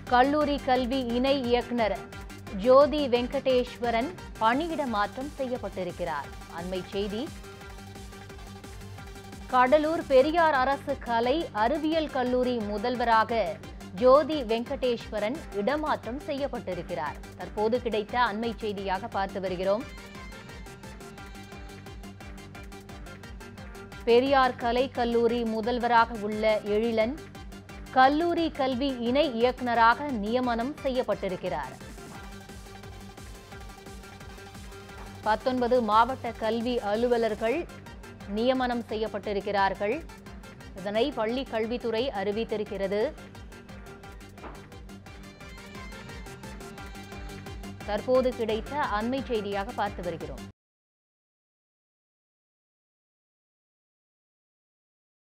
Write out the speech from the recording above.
கல்லூரி கல்வி இணை இயக்குனர் ஜோதி வெங்கடேஸ்வரன் பணியிட மாற்றம் செய்யப்பட்டிருக்கிறார் அண்மை செய்தி கடலூர் பெரியார் அரசு கலை அறிவியல் கல்லூரி முதல்வராக ஜோதி வெங்கடேஸ்வரன் இடமாற்றம் செய்யப்பட்டிருக்கிறார் தற்போது கிடைத்த அண்மை செய்தியாக பார்த்து வருகிறோம் பெரியார் கலை கல்லூரி முதல்வராக உள்ள எழிலன் கல்லூரி கல்வி இணை இயக்குனராக நியமனம் செய்யப்பட்டிருக்கிறார் பத்தொன்பது மாவட்ட கல்வி அலுவலர்கள் நியமனம் செய்யப்பட்டிருக்கிறார்கள் இதனை பள்ளி கல்வித்துறை அறிவித்திருக்கிறது தற்போது கிடைத்த அண்மை செய்தியாக பார்த்து வருகிறோம்